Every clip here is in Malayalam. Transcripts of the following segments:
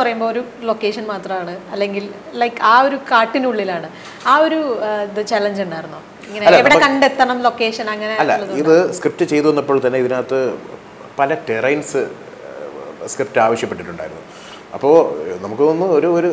പറയുമ്പോൾ ഒരു ലൊക്കേഷൻ മാത്രമാണ് അല്ലെങ്കിൽ ലൈക്ക് ആ ഒരു കാട്ടിനുള്ളിലാണ് ആ ഒരു ആ, ഇത് ചലഞ്ച് ഉണ്ടായിരുന്നോ ഇങ്ങനെ അല്ല, എവിടെ നമുക്ക് കണ്ടെത്തണം ലൊക്കേഷൻ അങ്ങനെ അല്ല ഇത് സ്ക്രിപ്റ്റ് ചെയ്തു വന്നപ്പോൾ തന്നെ ഇതിനകത്ത് പല ടെറൈൻസ് സ്ക്രിപ്റ്റ് ആവശ്യപ്പെട്ടിട്ടുണ്ടായിരുന്നു അപ്പോൾ നമുക്ക് തോന്നുന്നു ഒരു ഒരു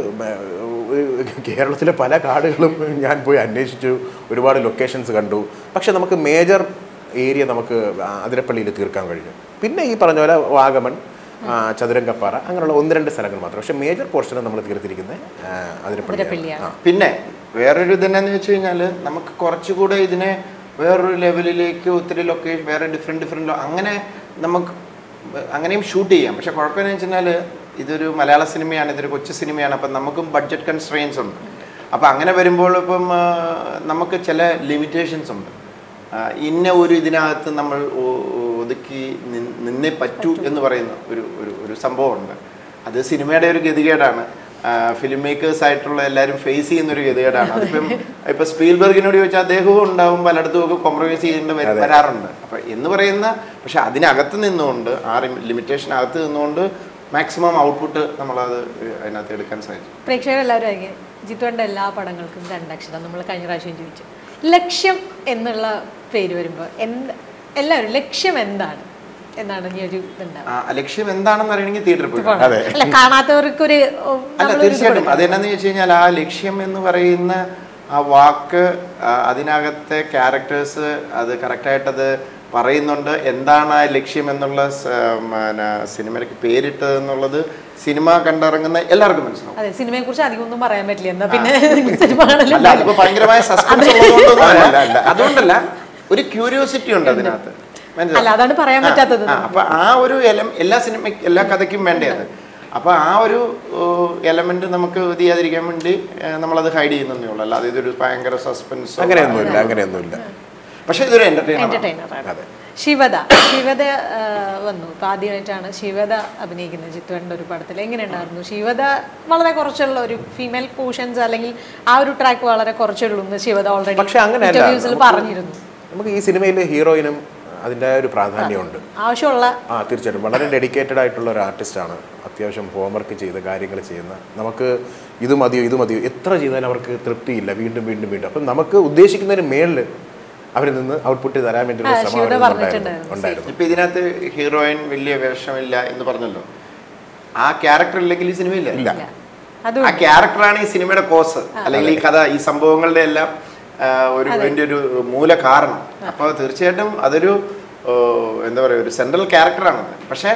ഒരു കേരളത്തിലെ പല കാടുകളും ഞാൻ പോയി അന്വേഷിച്ചു ഒരുപാട് ലൊക്കേഷൻസ് കണ്ടു പക്ഷെ നമുക്ക് മേജർ ഏരിയ നമുക്ക് അതിരപ്പള്ളിയിൽ തീർക്കാൻ കഴിഞ്ഞു പിന്നെ ഈ പറഞ്ഞ പോലെ വാഗമൺ ആ, ചതുരംഗപ്പാറ അങ്ങനെയുള്ള ഒന്ന് രണ്ട് സ്ഥലങ്ങൾ മാത്രം പക്ഷേ മേജർ പോർഷന് നമ്മൾ തീർത്തിരിക്കുന്നത് അതിരപ്പള്ളി അതിരപ്പള്ളിയാണ്. പിന്നെ വേറൊരു ഇതെന്നു വെച്ച് കഴിഞ്ഞാൽ നമുക്ക് കുറച്ചുകൂടെ ഇതിനെ വേറൊരു ലെവലിലേക്ക് ഒത്തിരി ലൊക്കേഷൻ വേറെ ഡിഫറെൻറ്റ് ഡിഫറെൻറ്റ് അങ്ങനെ നമുക്ക് അങ്ങനെയും ഷൂട്ട് ചെയ്യാം പക്ഷെ കുഴപ്പമെന്ന് വെച്ച് കഴിഞ്ഞാൽ ഇതൊരു മലയാള സിനിമയാണ് ഇതൊരു കൊച്ചു സിനിമയാണ് അപ്പം നമുക്കും ബഡ്ജറ്റ് കൺസ്ട്രെയിൻസ് ഉണ്ട് അപ്പം അങ്ങനെ വരുമ്പോൾ ഇപ്പം ആ, നമുക്ക് ചില ലിമിറ്റേഷൻസ് ഉണ്ട് ആ, ഇന്ന ഒരു ഇതിനകത്ത് നമ്മൾ ഒ- ഒതുക്കി നിൻ- നിന്നേ പറ്റൂ എന്ന് പറയുന്ന ഒരു ഒരു ഒരു സംഭവമുണ്ട് അത് സിനിമയുടെ ഒരു ഗതികേടാണ് ഫിലിം മേക്കേഴ്സ് ആയിട്ടുള്ള എല്ലാവരും ഫേസ് ചെയ്യുന്ന ഒരു ഗതികേടാണ് അതിപ്പം ഇപ്പൊ സ്പീൽബർഗിനോട് ചോദിച്ചാൽ അദ്ദേഹവും ഉണ്ടാവും പലയിടത്തും ഒക്കെ കോംപ്രമൈസ് ചെയ്യേണ്ടി വര- വരാറുണ്ട് അപ്പൊ എന്ന് പറയുന്ന പക്ഷെ അതിനകത്ത് നിന്നുകൊണ്ട് ആ ലിമിറ്റേഷൻ അകത്ത് നിന്നുകൊണ്ട് മാക്സിമം ഔട്ട്പുട്ട് നമ്മളത് അതിനകത്ത് എടുക്കാൻ സാധിച്ചു പ്രേക്ഷകരെല്ലാവരും ആയിരിക്കും ജിത്തുവിൻ്റെ എല്ലാ പടങ്ങൾക്കും രണ്ടക്ഷരം നമ്മൾ കഴിഞ്ഞ പ്രാവശ്യം ചോദിച്ചു ലക്ഷ്യം എന്നുള്ള പേര് വരുമ്പോൾ എന്ത് എല്ലാവരും ലക്ഷ്യം എന്താണ് എന്നാണ് ഈ ഒരു ഇതുണ്ടാവുക ആ, ലക്ഷ്യം എന്താണെന്ന് അറിയണമെങ്കിൽ തിയേറ്ററിൽ പോയി കാണണം. അല്ല കാണാത്തവർക്കൊരു ഓ, അല്ല നമ്മളൊരു ഇത് തീർച്ചയായിട്ടും കൊടുക്കണം. അതെന്നാന്ന് ചോദിച്ചു കഴിഞ്ഞാൽ ആ ലക്ഷ്യം എന്ന് പറയുന്ന ആ വാക്ക് ആ, അതിനകത്തെ ക്യാരക്ടേഴ്സ് അത് കറക്റ്റായിട്ടത് പറയുന്നുണ്ട് എന്താണ് ആ ലക്ഷ്യം എന്നുള്ള സ- പിന്നെ സിനിമയ്ക്ക് പേരിട്ടത് എന്നുള്ളത് സിനിമ കണ്ടിറങ്ങുന്ന എല്ലാവർക്കും മനസ്സിലാവും അതെ സിനിമയെ കുറിച്ച് അധികം ഒന്നും പറയാൻ പറ്റില്ല എന്നാ പിന്നെ സിനിമ കാണലും അല്ല അതിപ്പോ ഭയങ്കരമായ സസ്പെൻസ് ഉള്ളതുകൊണ്ടൊന്നുമല്ല അതുകൊണ്ടല്ല ഒരു ക്യൂരിയോസിറ്റി ഉണ്ട് അതിനകത്ത് മനസ്സിലായോ? അല്ല അതാണ് പറയാൻ പറ്റാത്തത് ആ, അപ്പൊ ആ ഒരു എലം എല്ലാ സിനിമ എല്ലാ കഥയ്ക്കും വേണ്ടേ അത് അപ്പൊ ആ ഒരു എലമെന്റ് നമുക്ക് ഇത് ചെയ്യാതിരിക്കാൻ വേണ്ടി ഏഹ്, നമ്മളത് ഹൈഡ് ചെയ്യുന്നേ ഉള്ളൂ അല്ലാതെ ഇതൊരു ഭയങ്കര സസ്പെൻസ് അങ്ങനെയൊന്നുമില്ല അങ്ങനെയൊന്നുമില്ല പക്ഷെ ഇതൊരു എന്റർടൈനർ എന്റർടൈനറാണ് അതെ ശിവദ ശിവദ ആ, വന്നു ഇപ്പൊ ആദ്യമായിട്ടാണ് ശിവദ അഭിനയിക്കുന്നത് ജിത്തുവേണ്ട ഒരു പടത്തിൽ എങ്ങനെയുണ്ടായിരുന്നു ശിവദ വളരെ കുറച്ചുള്ള ഒരു ഫീമെയിൽ പോർഷൻസ് അല്ലെങ്കിൽ ആ ഒരു ട്രാക്ക് വളരെ കുറച്ചുള്ളൂ എന്ന് ശിവദ ഓൾറെഡി പക്ഷെ അങ്ങനെയല്ല ഇന്റർവ്യൂസിൽ നമുക്ക് പറഞ്ഞിരുന്നു നമുക്ക് ഈ സിനിമയിൽ ഹീറോയിനും അതിൻ്റെ ഒരു പ്രാധാന്യമുണ്ട് ആവശ്യമുള്ള ആ തീർച്ചയായിട്ടും വളരെ ഡെഡിക്കേറ്റഡ് ആയിട്ടുള്ള ഒരു ആർട്ടിസ്റ്റാണ് അത്യാവശ്യം ഹോംവർക്ക് ചെയ്ത് കാര്യങ്ങൾ ചെയ്യുന്ന നമുക്ക് ഇത് മതിയോ ഇത് മതിയോ എത്ര ചെയ്താലും അവർക്ക് തൃപ്തിയില്ല വീണ്ടും വീണ്ടും വീണ്ടും അപ്പം നമുക്ക് ഉദ്ദേശിക്കുന്നതിന് മേളിൽ അവരിൽ നിന്ന് ഔട്ട്പുട്ട് തരാൻ വേണ്ടിയുള്ള ആ, ശ്രമം ശിവദ അവരിൽ നിന്നുണ്ടായിരുന്നു പറഞ്ഞിട്ടുണ്ടായിരുന്നു. ഉണ്ടായിരുന്നു ഇപ്പൊ ഇതിനകത്ത് ഹീറോയിൻ വലിയ വേഷമില്ല എന്ന് പറഞ്ഞല്ലോ ആ ക്യാരക്ടർ ഇല്ലെങ്കിൽ ഈ സിനിമയില്ല ഇല്ല അത് ആ ക്യാരക്ടറാണ് ഈ സിനിമയുടെ കോസ് അല്ലെങ്കിൽ ഈ കഥ ഈ സംഭവങ്ങളുടെ എല്ലാം ആ, ഒരു അതിന്റെ ഒരു മൂല കാരണം അപ്പോൾ തീർച്ചയായിട്ടും അതൊരു ഓ, എന്താ പറയുക ഒരു സെൻട്രൽ ക്യാരക്ടറാണത് പക്ഷേ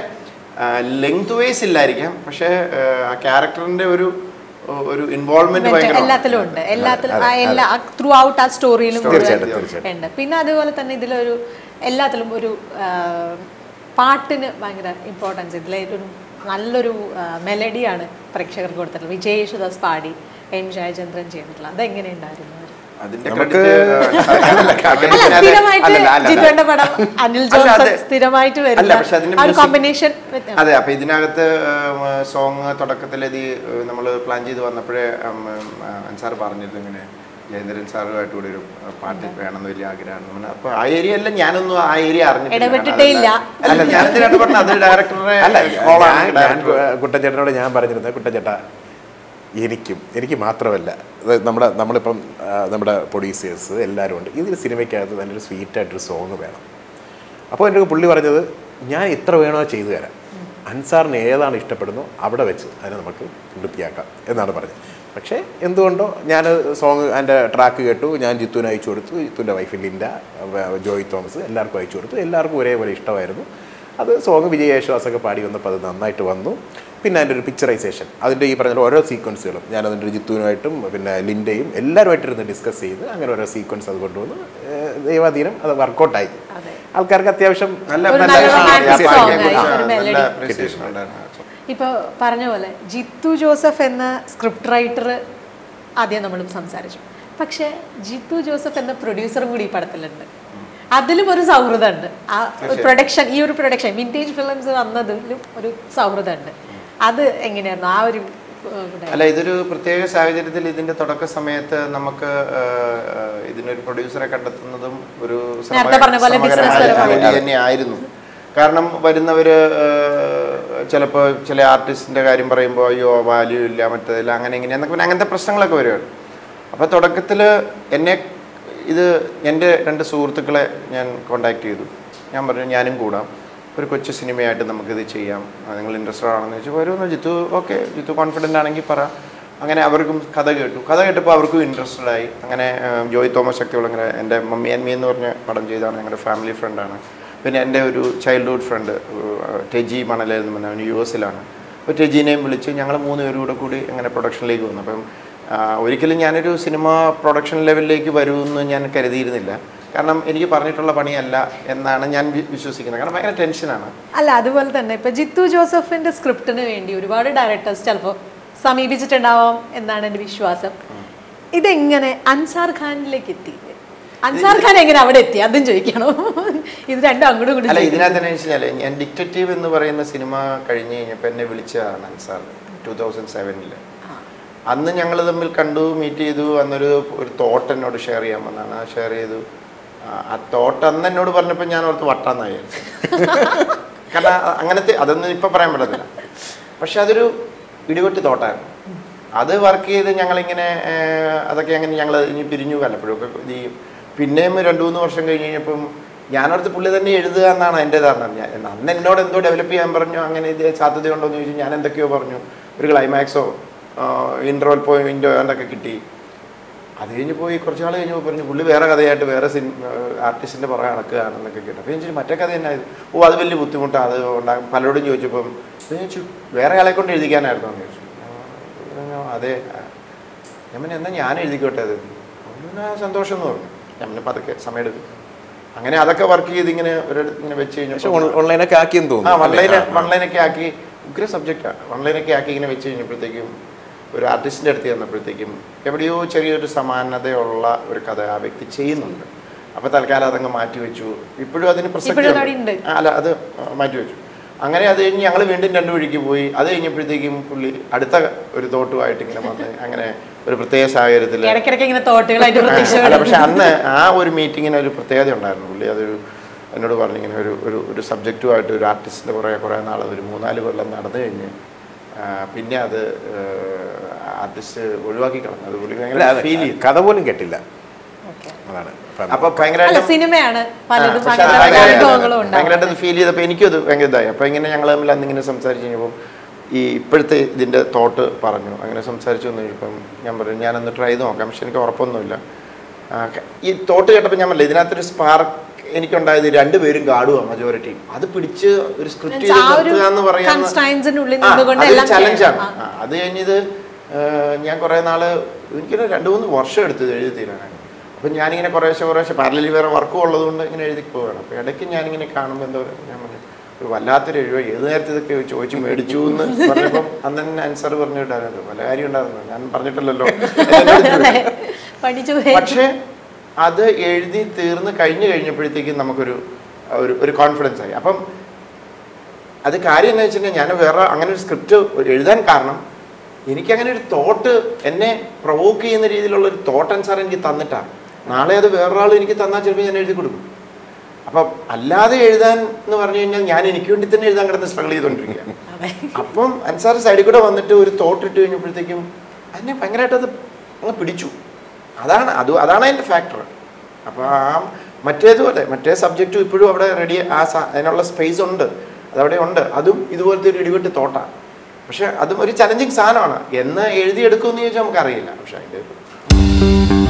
ലെങ്ത് വൈസ് ഇല്ലായിരിക്കാം പക്ഷേ ആ ക്യാരക്ടറിന്റെ ഒരു ഓ, ഒരു ഇൻവോൾവ്മെന്റ് ഭയങ്കര എല്ലാത്തിലും ഉണ്ട് എല്ലാത്തിലും ആ എല്ലാ ത്രൂ ഔട്ട് ആ സ്റ്റോറിയിലും തീർച്ചയായിട്ടും, തീർച്ചയായിട്ടും. ഉണ്ട് പിന്നെ അതുപോലെ തന്നെ ഇതിലൊരു എല്ലാത്തിലും ഒരു ആ, പാട്ടിന് ഭയങ്കര ഇമ്പോർട്ടൻസ് ഇതിലെ ഒരു നല്ലൊരു മെലഡിയാണ് പ്രേക്ഷകർക്ക് കൊടുത്തിട്ടുള്ളത് വിജയ് യേശുദാസ് പാടി എം ജയചന്ദ്രൻ ചെയ്തിട്ടുള്ളത് അതെങ്ങനെയുണ്ടായിരുന്നു അതിന്റെ നമുക്ക് credit, അല്ല സ്ഥിരമായിട്ട് അല്ലല്ല, അല്ല, ജിത്തുവിന്റെ പടം അനിൽ അല്ല, ജോൺസൺ അതെ. സ്ഥിരമായിട്ട് അല്ല വരുന്ന പക്ഷെ അതിന്റെ ആ ഒരു music- കോമ്പിനേഷൻ അതെ അപ്പൊ ഇതിനകത്ത് സോങ് തുടക്കത്തിൽ ഇത് നമ്മൾ പ്ലാൻ ചെയ്ത് വന്നപ്പോഴേ ഉം, ഉം, അൻസാർ പറഞ്ഞിരുന്നു ഇങ്ങനെ ജയേന്ദ്രൻ സാറുമായിട്ട് കൂടെ ഒരു അഹ്, പാട്ട് വേണമെന്ന് വലിയ ആഗ്രഹമാണ് അപ്പൊ ആ ഏരിയ അല്ല ഞാനൊന്നും ആ ഏരിയ അറിഞ്ഞിട്ടില്ല ഇടപെട്ടിട്ടേ ഇല്ല. അല്ല ഞാൻ എന്തിനാണ് പറഞ്ഞത് അത് ഡയറക്ടറുടെ അല്ല call ആണ്, ഞാൻ- ഞാൻ director. കുട്ടൻചേട്ടനോട് ഞാൻ പറഞ്ഞിരുന്നത് കുട്ടൻചേട്ടാ എനിക്കും എനിക്ക് മാത്രമല്ല അത് നമ്മുടെ നമ്മളിപ്പം ആ, നമ്മുടെ പ്രൊഡ്യൂസേഴ്സ് എല്ലാവരും ഉണ്ട് ഇതിൽ സിനിമയ്ക്കകത്ത് നല്ലൊരു സ്വീറ്റായിട്ടൊരു സോങ് വേണം അപ്പോൾ എൻ്റെ പുള്ളി പറഞ്ഞത് ഞാൻ എത്ര വേണോ ചെയ്തു തരാം അൻസാറിന് ഏതാണ് ഇഷ്ടപ്പെടുന്നോ അവിടെ വെച്ച് അതിനെ നമുക്ക് വൃത്തിയാക്കാം എന്നാണ് പറഞ്ഞത് പക്ഷേ എന്തുകൊണ്ടോ ഞാൻ സോങ് എൻ്റെ ട്രാക്ക് കേട്ടു ഞാൻ ജിത്തുവിന് അയച്ചു കൊടുത്തു ജിത്തുവിൻ്റെ വൈഫ് ലിൻഡ വ- ജോയ് തോമസ് എല്ലാവർക്കും അയച്ചു കൊടുത്തു എല്ലാവർക്കും ഒരേപോലെ ഇഷ്ടമായിരുന്നു അത് സോങ് വിജയ് യേശുദാസൊക്കെ പാടി വന്നപ്പോൾ അത് നന്നായിട്ട് വന്നു പിന്നെ അതിൻ്റെ ഒരു പിക്ചറൈസേഷൻ അതിൻ്റെ ഈ പറഞ്ഞ ഓരോ സീക്വൻസുകളും ഞാൻ അതിൻ്റെ ജിത്തുവിനുമായിട്ടും പിന്നെ ലിൻഡയും എല്ലാവരുമായിട്ടിരുന്ന് ഡിസ്കസ് ചെയ്ത് അങ്ങനെ ഓരോ സീക്വൻസ് അത് കൊണ്ടുവന്നു ഏഹ് ദൈവാധീനം അത് വർക്കൗട്ടായി അതെ. ആൾക്കാർക്ക് അത്യാവശ്യം നല്ല ഒരു നല്ല നല്ല ആ, romantic ആ, song പാട്ടിനെ ആയി, കുറിച്ച് ഒരു നല്ല melody. appreciation ഉണ്ടായിരുന്നു ആ song. ഇപ്പോൾ പറഞ്ഞ പോലെ ജിത്തു ജോസഫ് എന്ന സ്ക്രിപ്റ്റ് റൈറ്റർ ആദ്യം നമ്മൾ സംസാരിച്ചു പക്ഷേ ജിത്തു ജോസഫ് എന്ന പ്രൊഡ്യൂസറും കൂടി ഈ പടത്തിലുണ്ട് അതിലും ഒരു സൗഹൃദമുണ്ട് ആ പ്രൊഡക്ഷൻ ഈ ഒരു പ്രൊഡക്ഷൻ വിൻറ്റേജ് ഫിലിംസ് വന്നതിലും ഒരു സൗഹൃദമുണ്ട് അത് എങ്ങനെയായിരുന്നു ആ ഒരു ഏഹ്, ഇവിടെ? അല്ല ഇതൊരു പ്രത്യേക സാഹചര്യത്തിൽ ഇതിന്റെ തുടക്ക സമയത്ത് നമുക്ക് ആ, ആ, ഇതിനൊരു പ്രൊഡ്യൂസറെ കണ്ടെത്തുന്നതും ഒരു നേരത്തെ പറഞ്ഞ പോലെ business ശ്രമകരമായ പരമായി. ജോലി തന്നെയായിരുന്നു കാരണം വരുന്നവര് ആ, ചിലപ്പോൾ ചില ആർട്ടിസ്റ്റിൻ്റെ കാര്യം പറയുമ്പോൾ അയ്യോ വാല്യൂ ഇല്ല മറ്റേതില്ല അങ്ങനെ ഇങ്ങനെ എന്നൊക്കെ പിന്നെ അങ്ങനത്തെ പ്രശ്നങ്ങളൊക്കെ വരുവാണ് അപ്പോൾ തുടക്കത്തിൽ എന്നെ ഇത് എൻ്റെ രണ്ട് സുഹൃത്തുക്കളെ ഞാൻ കോണ്ടാക്ട് ചെയ്തു ഞാൻ പറഞ്ഞു ഞാനും കൂടാം ഒരു കൊച്ചു സിനിമയായിട്ട് നമുക്കിത് ചെയ്യാം ആ, നിങ്ങൾ ഇൻട്രസ്റ്റഡ് ആണെന്ന് ചോദിച്ചു വരുമെന്ന് ജിത്തു ഓക്കെ ജിത്തു കോൺഫിഡൻ്റ് ആണെങ്കിൽ പറ അങ്ങനെ അവർക്കും കഥ കേട്ടു കഥ കേട്ടപ്പോൾ അവർക്കും ഇൻട്രസ്റ്റഡ് ആയി അങ്ങനെ ആ, ജോയ് തോമസ് ശക്തിയുള്ള അങ്ങനെ എൻ്റെ മമ്മി ആൻഡ് മീ എന്ന് പറഞ്ഞ പടം ചെയ്താണ് ഞങ്ങളുടെ ഫാമിലി ഫ്രണ്ടാണ് പിന്നെ എൻ്റെ ഒരു ചൈൽഡ്ഹുഡ് ഫ്രണ്ട് ടെജി മണലേൽ എന്ന് പറഞ്ഞ അവൻ യു എസിലാണ് അപ്പോൾ ടെജീനെയും വിളിച്ച് ഞങ്ങൾ മൂന്ന് പേരും കൂടെ കൂടി അങ്ങനെ പ്രൊഡക്ഷനിലേക്ക് വന്നു അപ്പം ആ, ഒരിക്കലും ഞാനൊരു സിനിമ പ്രൊഡക്ഷൻ ലെവലിലേക്ക് വരുമെന്ന് ഞാൻ കരുതിയിരുന്നില്ല കാരണം എനിക്ക് പറഞ്ഞിട്ടുള്ള പണിയല്ല എന്നാണ് ഞാൻ വി- വിശ്വസിക്കുന്നത് കാരണം ഭയങ്കര ടെൻഷനാണ് അല്ല അതുപോലെ തന്നെ ഇപ്പൊ ജിത്തു ജോസഫിന്റെ സ്ക്രിപ്റ്റിന് വേണ്ടി ഒരുപാട് ഡയറക്ടേഴ്സ് ചിലപ്പോൾ സമീപിച്ചിട്ടുണ്ടാവാം എന്നാണ് എൻ്റെ വിശ്വാസം ഇതെങ്ങനെ അൻസാർ ഖാനിലേക്ക് എത്തി അൻസാർ ഖാൻ എങ്ങനെ അവിടെ എത്തി അതും ചോദിക്കണോ ഇത് രണ്ടും അങ്ങോട്ടും അല്ല ഇങ്ങോട്ടും ഇതിനകത്ത് എന്ന് വെച്ചാൽ ഞാൻ ഡിക്റ്റേറ്റീവ് എന്ന് പറയുന്ന സിനിമ കഴിഞ്ഞ് കഴിഞ്ഞപ്പോൾ എന്നെ വിളിച്ചതാണ് അൻസാർ ടൂ തൗസൻഡ് സെവനിൽ അന്ന് ഞങ്ങൾ തമ്മിൽ കണ്ടു മീറ്റ് ചെയ്തു അന്നൊരു ഒരു തോട്ട് എന്നോട് ഷെയർ ചെയ്യാൻ വന്നാണ് ഷെയർ ചെയ്തു ആ, ആ തോട്ട് അന്ന് എന്നോട് പറഞ്ഞപ്പോൾ ഞാൻ ഓർത്ത് വട്ടാന്ന് വിചാരിച്ചു കാരണം അ- അങ്ങനത്തെ അതൊന്നും ഇപ്പം പറയാൻ പറ്റത്തില്ല പക്ഷെ അതൊരു ഇടിവെട്ട് തോട്ടായിരുന്നു അത് വർക്ക് ചെയ്ത് ഞങ്ങളിങ്ങനെ ഏർ, അതൊക്കെ അങ്ങനെ ഞങ്ങൾ ഇനി പിരിഞ്ഞു വല്ലപ്പോഴൊക്കെ ഇത് ചെയ്യും പിന്നെയും രണ്ട് മൂന്ന് വർഷം കഴിഞ്ഞ് കഴിഞ്ഞപ്പം ഞാനടുത്ത് പുള്ളി തന്നെ എഴുതുക എന്നാണ് എൻ്റെ ധാരണ ഞാൻ അന്ന് എന്നോട് എന്തോ ഡെവലപ്പ് ചെയ്യാൻ പറഞ്ഞു അങ്ങനെ ഇത് സാധ്യതയുണ്ടോ എന്ന് ചോദിച്ചു ഞാൻ എന്തൊക്കെയോ പറഞ്ഞു ഒരു ക്ലൈമാക്സോ ഇൻട്രോൽ പോയിന്റോ എന്തൊക്കെ കിട്ടി അത് കഴിഞ്ഞ് പോയി കുറച്ച് നാൾ കഴിഞ്ഞ് പറഞ്ഞു പുള്ളി വേറെ കഥയായിട്ട് വേറെ സിനിമ ആർട്ടിസ്റ്റിൻ്റെ പുറകെ നടക്കുകയാണെന്നൊക്കെ കേട്ടു അപ്പോൾ ഞാൻ ചോദിച്ചു മറ്റേ കഥ തന്നെ ഓ അത് വലിയ ബുദ്ധിമുട്ടാണ് അത് ഉണ്ടാകും പലരോടും ചോദിച്ചപ്പം ഞാൻ ചോദിച്ചു വേറെ ആളെ കൊണ്ട് എഴുതിക്കാനായിരുന്നു എന്ന് ചോദിച്ചു ആ, പറഞ്ഞു, അതെ ആ. ഞാൻ പിന്നെ എന്നാൽ ഞാൻ എഴുതിക്കോട്ടെ അത് എന്നാ സന്തോഷം എന്ന് പറഞ്ഞു ഞാൻ പിന്നെ പതുക്കെ സമയം എടുക്കും അങ്ങനെ അതൊക്കെ വർക്ക് ചെയ്ത് ഇങ്ങനെ ഒരിടത്ത് ഇങ്ങനെ വെച്ച് പക്ഷെ കഴിഞ്ഞപ്പോൾ ഓൺലൈനൊക്കെ ആക്കിയെന്ന് ആ തോന്നുന്നു വൺലൈന് അല്ലേ? ആ, ആ. വൺലൈനൊക്കെ ആക്കി ഉഗ്ര സബ്ജക്റ്റാണ് വൺലൈനൊക്കെ ആക്കി ഇങ്ങനെ വെച്ച് കഴിഞ്ഞപ്പോഴത്തേക്കും ഒരു ആർട്ടിസ്റ്റിൻ്റെ അടുത്ത് ചെന്നപ്പോഴത്തേക്കും എവിടെയോ ചെറിയൊരു സമാനതയുള്ള ഒരു കഥ ആ വ്യക്തി ചെയ്യുന്നുണ്ട് അപ്പോൾ തൽക്കാലം അതങ്ങ് മാറ്റി വെച്ചു ഇപ്പോഴും അതിന് പ്രസക്തി ഇപ്പോഴും ഉണ്ട്. അവിടെ ഉണ്ട്. ആ, അല്ല അത് മാറ്റി വെച്ചു അങ്ങനെ അത് കഴിഞ്ഞ് ഞങ്ങൾ വീണ്ടും രണ്ടു വഴിക്ക് പോയി അത് കഴിഞ്ഞപ്പോഴത്തേക്കും പുള്ളി അടുത്ത ഒരു തോട്ടുമായിട്ട് ഇങ്ങനെ വന്ന് അങ്ങനെ ഒരു പ്രത്യേക സാഹചര്യത്തിൽ ഇടയ്ക്കിടയ്ക്ക് ഇങ്ങനെ തോട്ടുകളായിട്ട് അല്ല പ്രത്യക്ഷപ്പെടും പക്ഷെ അന്ന് ആ ഒരു മീറ്റിങ്ങിന് ഒരു പ്രത്യേകത ഉണ്ടായിരുന്നു പുള്ളി അതൊരു എന്നോട് പറഞ്ഞു ഇങ്ങനെ ഒരു ഒരു ഒരു സബ്ജക്റ്റുമായിട്ട് ഒരു ആർട്ടിസ്റ്റിൻ്റെ കുറേ കുറേ നാൾ ഒരു മൂന്നാല് കൊല്ലം നടന്നു കഴിഞ്ഞ് ആ, പിന്നെ അത് ആർട്ടിസ്റ്റ് ഒഴിവാക്കി കളഞ്ഞു അത് പുള്ളി അല്ല, ഭയങ്കര അത് ഫീൽ ചെയ്തു കഥ പോലും കേട്ടില്ല Okay. അതാണ് ഇപ്പം അപ്പൊ അല്ല ഭയങ്കരമായിട്ട് സിനിമയാണ് പലതും പക്ഷെ അത് അങ്ങനെ പല ഭയങ്കര- അനുഭവങ്ങളും ഉണ്ടാവും ഭയങ്കരമായിട്ട് ഫീൽ ചെയ്തപ്പോൾ എനിക്കും അത് ഭയങ്കര ഇതായി അപ്പോൾ ഇങ്ങനെ ഞങ്ങൾ തമ്മിൽ അന്നിങ്ങനെ സംസാരിച്ച് കഴിഞ്ഞപ്പം ഈ ഇപ്പോഴത്തെ ഇതിൻ്റെ തോട്ട് പറഞ്ഞു അങ്ങനെ സംസാരിച്ചു വന്നു കഴിഞ്ഞപ്പം ഞാൻ പറഞ്ഞു ഞാനൊന്ന് ട്രൈ ചെയ്ത് നോക്കാം പക്ഷെ എനിക്ക് ഉറപ്പൊന്നുമില്ല ആ, ക- ഈ തോട്ട് കേട്ടപ്പോൾ ഞാൻ പറഞ്ഞില്ല ഇതിനകത്തൊരു സ്പാർക്ക് എനിക്കുണ്ടായത് രണ്ടുപേരും ഗാഡുവാണ് മജോറിറ്റി അത് പിടിച്ച് ഒരു സ്ക്രിപ്റ്റ് ആ ഒരു നിർത്തുക എന്ന് പറയുന്നത് constraints-നുള്ളിൽ ആ, നിന്നുകൊണ്ട് അതൊരു എല്ലാം ചലഞ്ചാണ് ചെയ്യണം. ആ. അത് കഴിഞ്ഞത് ഏഹ്, ഞാൻ കുറേ നാള് എനിക്കൊരു രണ്ട് മൂന്ന് വർഷം എടുത്തത് എഴുതി തീരാനാണ് അപ്പം ഞാനിങ്ങനെ കുറേശ്ശെ കുറേശ്ശെ പാരലലി വേറെ വർക്കും ഉള്ളതുകൊണ്ട് ഇങ്ങനെ എഴുതി പോവുകയാണ് അപ്പോൾ ഇടയ്ക്ക് ഞാനിങ്ങനെ കാണുമ്പോൾ എന്താ പറയുക ഞാൻ പറഞ്ഞു ഒരു വല്ലാത്തൊരു എഴുവ ഏത് നേരത്തെ ഇതൊക്കെ ചോദിച്ചു മേടിച്ചു എന്ന് പറഞ്ഞപ്പം അന്ന് തന്നെ ആൻസർ പറഞ്ഞിട്ടായിരുന്നു പല കാര്യം ഉണ്ടായിരുന്നു ഞാൻ പറഞ്ഞിട്ടില്ലല്ലോ അതെ. പഠിച്ചു പോയി. പക്ഷേ അത് എഴുതി തീർന്ന് കഴിഞ്ഞു കഴിഞ്ഞപ്പോഴത്തേക്കും നമുക്കൊരു ഒരു ഒരു കോൺഫിഡൻസ് ആയി അപ്പം അത് കാര്യം എന്താ വെച്ചിട്ടുണ്ടെങ്കിൽ ഞാൻ വേറെ അങ്ങനെ ഒരു സ്ക്രിപ്റ്റ് എഴുതാൻ കാരണം എനിക്കങ്ങനെ ഒരു തോട്ട് എന്നെ പ്രൊവോക്ക് ചെയ്യുന്ന രീതിയിലുള്ള ഒരു തോട്ട് ആൻസർ എനിക്ക് തന്നിട്ടാണ് നാളെ അത് വേറൊരാൾ എനിക്ക് തന്നാൽ ചിലപ്പോൾ ഞാൻ എഴുതി കൊടുക്കും അപ്പം അല്ലാതെ എഴുതാൻ എന്ന് പറഞ്ഞു കഴിഞ്ഞാൽ ഞാൻ എനിക്ക് വേണ്ടി തന്നെ എഴുതാൻ കിടന്ന് സ്ട്രഗിൾ ചെയ്തുകൊണ്ടിരിക്കുകയാണ് അതെ. അപ്പം അൻസാർ സൈഡിൽ കൂടെ വന്നിട്ട് ഒരു തോട്ട് ഇട്ട് കഴിഞ്ഞപ്പോഴത്തേക്കും അതിനെ ഭയങ്കരമായിട്ട് അത് അങ്ങ് പിടിച്ചു അതാണ് അത് അതാണ് അതിൻ്റെ ഫാക്ടർ അപ്പോൾ ആ മറ്റേതുപോലെ മറ്റേ സബ്ജക്റ്റും ഇപ്പോഴും അവിടെ റെഡി ആ സ- അതിനുള്ള സ്പേസ് ഉണ്ട് അതവിടെ ഉണ്ട് അതും ഇതുപോലത്തെ ഒരു ഇടിവെട്ട് തോട്ടാണ് പക്ഷെ അതും ഒരു ചലഞ്ചിങ് സാധനമാണ് എന്ന് എഴുതിയെടുക്കുമെന്ന് ചോദിച്ചാൽ നമുക്കറിയില്ല പക്ഷെ അതിൻ്റെ